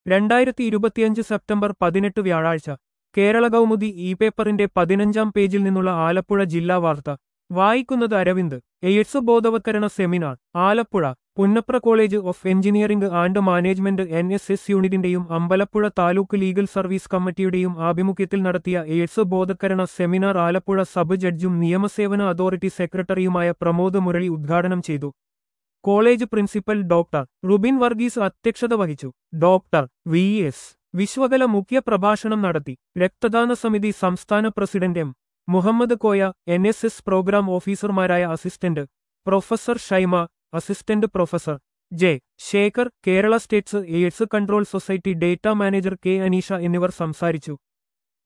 രണ്ടായിരത്തി ഇരുപത്തിയഞ്ച് സെപ്റ്റംബർ പതിനെട്ട് വ്യാഴാഴ്ച കേരള കൗമുദി ഇ പേപ്പറിന്റെ പതിനഞ്ചാം പേജിൽ നിന്നുള്ള ആലപ്പുഴ ജില്ലാ വാർത്ത വായിക്കുന്നത് അരവിന്ദ് എയ്ഡ്സ് ബോധവത്കരണ seminar Alappuzha Punnapra college of engineering and management N S S യൂണിറ്റിന്റെയും അമ്പലപ്പുഴ താലൂക്ക് ലീഗൽ സർവീസ് കമ്മിറ്റിയുടെയും ആഭിമുഖ്യത്തിൽ നടത്തിയ എയ്ഡ്സ് ബോധവത്കരണ സെമിനാർ ആലപ്പുഴ സബ് ജഡ്ജും നിയമസേവന അതോറിറ്റി സെക്രട്ടറിയുമായ പ്രമോദ് മുരളി ഉദ്ഘാടനം ചെയ്തു college principal doctor Rubin Varghese അധ്യക്ഷത വഹിച്ചു ഡോക്ടർ വി എസ് വിശ്വകല മുഖ്യ പ്രഭാഷണം നടത്തി രക്തദാന സമിതി സംസ്ഥാന president M Muhammad Koya N S S programme ഓഫീസർമാരായ assistant professor Shaima assistant professor J Shekhar Kerala states AIDS control society data manager K Aneesha എന്നിവർ സംസാരിച്ചു